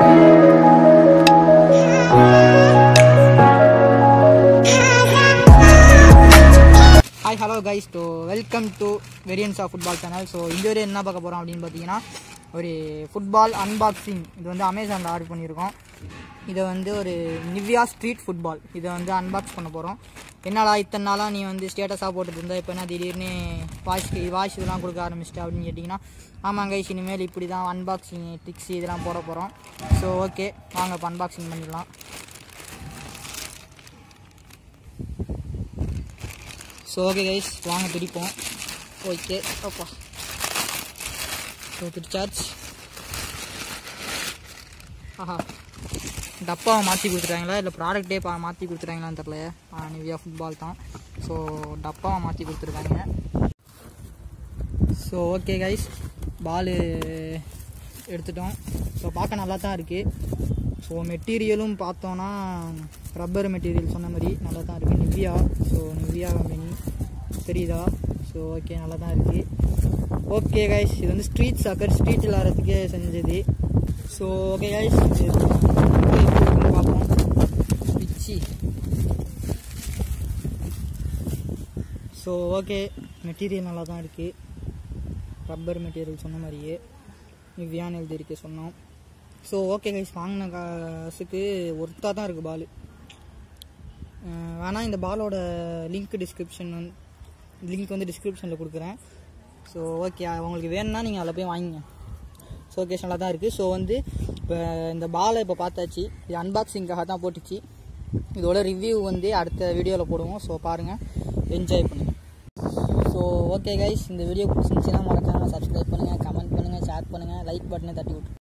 hi hello guys to welcome to variance of football channel so இந்த video என்ன பார்க்க போகிறோம் அப்படின்னு பார்த்தீங்கன்னா ஒரு ஃபுட்பால் அன்பாக்சிங் இது வந்து அமேசானில் ஆர்டர் பண்ணியிருக்கோம் இதை வந்து ஒரு நிவ்யா ஸ்ட்ரீட் ஃபுட்பால் இதை வந்து அன்பாக்ஸ் பண்ண போகிறோம் என்னடா இத்தனை நாளாக நீ வந்து ஸ்டேட்டஸாக போட்டுட்டு இருந்தா இப்போ என்ன திடீர்னு வாய்ஸ் வாய்ஸ் இதெல்லாம் கொடுக்க ஆரம்பிச்சிட்ட அப்படின்னு கேட்டிங்கன்னா ஆமாம் கைஸ் இனிமேல் இப்படி தான் அன்பாக்சிங் ட்ரிக்ஸ் இதெல்லாம் போட போகிறோம் ஸோ ஓகே வாங்க இப்போ அன்பாக்சிங் பண்ணிடலாம் ஸோ ஓகே கைஸ் வாங்க பிடிப்போம் ஓகே அப்பா ஸோ பிடிச்சாச்சு ஆஹா டப்பாவை மாற்றி கொடுத்துட்டாங்களா இல்லை ப்ராடக்டே பா மாற்றி கொடுத்துட்டாங்களான்னு தெரில நிவ்யா ஃபுட்பால் தான் ஸோ டப்பாவை மாற்றி கொடுத்துருக்காங்க ஸோ ஓகே கைஸ் பால் எடுத்துட்டோம் ஸோ பார்க்க நல்லா தான் இருக்குது ஸோ மெட்டீரியலும் பார்த்தோன்னா ரப்பர் மெட்டீரியல் சொன்ன மாதிரி நல்லா தான் இருக்குது நிவ்யா ஸோ நிவ்யா கம்பெனி தெரியுதா ஸோ ஓகே நல்லா தான் இருக்குது ஓகே கைஸ் இது வந்து ஸ்ட்ரீட் சாக்கர் ஸ்ட்ரீட் விளாட்றதுக்கே செஞ்சது ஸோ ஓகே கைஸ் பார்ப்போம் பிச்சி ஸோ ஓகே மெட்டீரியல் நல்லா தான் இருக்குது ரப்பர் மெட்டீரியல் சொன்ன மாதிரியே நிவ்யான்னு எழுதியிருக்கு சொன்னோம் ஸோ ஓகே கைஸ் வாங்கின காசுக்கு ஒர்த்தாக தான் இருக்குது பால் வேணால் இந்த பாலோட லிங்க் டிஸ்கிரிப்ஷன் லிங்க் வந்து டிஸ்கிரிப்ஷனில் கொடுக்குறேன் ஸோ ஓகே உங்களுக்கு வேணும்னா நீங்கள் அதில் போய் வாங்கிங்க ஸோ ஓகே நல்லா தான் இருக்குது ஸோ வந்து இப்போ இந்த பாலை இப்போ பார்த்தாச்சு இது அன்பாக்சிங்காக தான் போட்டுச்சு இதோட ரிவ்யூ வந்து அடுத்த வீடியோவில் போடுவோம் ஸோ பாருங்கள் என்ஜாய் பண்ணுங்கள் ஸோ ஓகே கைஸ் இந்த வீடியோ பிடிச்சிருந்துச்சின்னா மறக்காமல் சப்ஸ்கிரைப் பண்ணுங்கள் கமெண்ட் பண்ணுங்கள் ஷேர் பண்ணுங்கள் லைக் பட்டனை தட்டி விட்டு